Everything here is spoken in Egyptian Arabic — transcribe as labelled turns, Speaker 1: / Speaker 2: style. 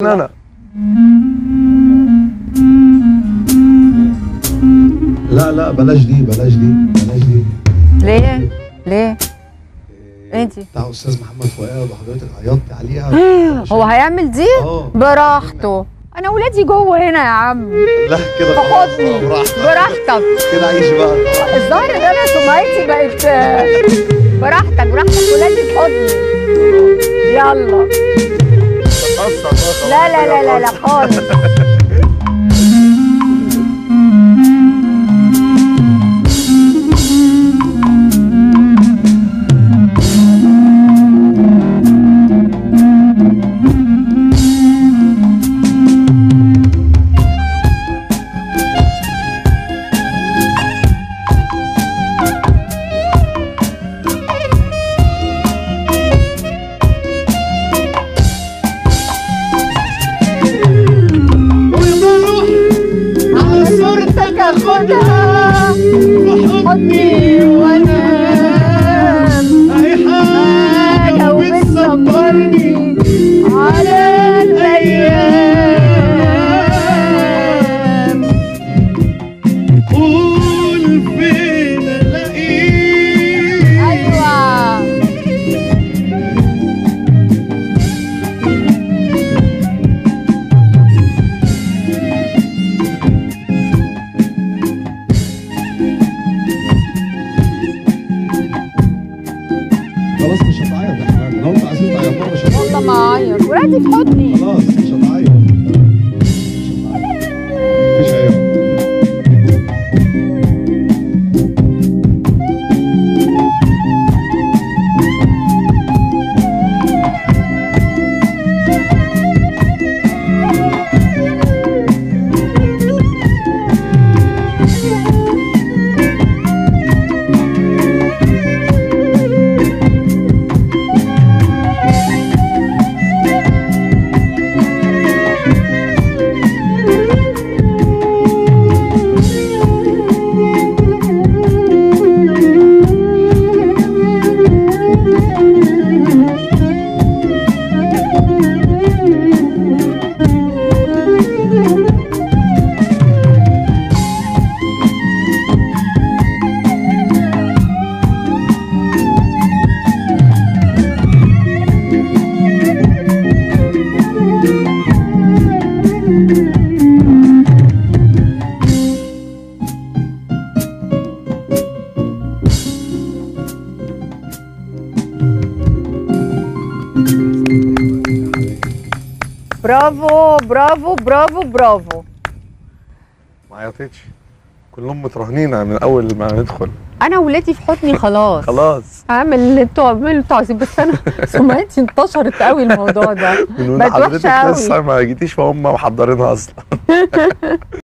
Speaker 1: انا
Speaker 2: لا لا بلاش دي بلاش دي بلاش دي
Speaker 3: ليه ليه انتي
Speaker 2: بتاع استاذ محمد فؤاد وحضرتك عيطتي عليها
Speaker 3: هو هيعمل دي
Speaker 2: اه
Speaker 3: براحته انا ولادي جوه هنا يا عم
Speaker 2: لا كده خلاص
Speaker 3: فخدني
Speaker 2: آه، براحتك
Speaker 3: براحتك
Speaker 2: كده عيش بقى
Speaker 3: الظاهر ان انا سمعتي بقت آه، براحتك براحتك ولادي في حضني يلا لا لا لا لا لا خالص
Speaker 2: وبروح على
Speaker 3: صورتك اخدها حضني وانام
Speaker 2: اي
Speaker 3: حاجة وبتصبرني على الأيام
Speaker 2: قول فين الاقيك
Speaker 3: أيوة
Speaker 2: خلاص مش هتعيط يا حماد لو انتوا عايزين تعيطوا مش
Speaker 3: والله
Speaker 2: هتعيط
Speaker 3: ما أعيط ولادي في حضني
Speaker 2: خلاص مش هتعيط مش هتعيط مفيش عياط
Speaker 3: برافو برافو برافو برافو
Speaker 1: ما عيطتش كلهم مترهنين من اول ما ندخل
Speaker 3: أنا ولادي في حضني خلاص
Speaker 1: خلاص
Speaker 3: هعمل اللي انتوا اعملوا اللي انتوا عايزين بس انا سمعتي انتشرت قوي الموضوع ده
Speaker 1: من
Speaker 3: بقت
Speaker 1: حضرتك
Speaker 3: وحشة أوي.
Speaker 1: لسه ما جيتيش فهم محضرينها اصلا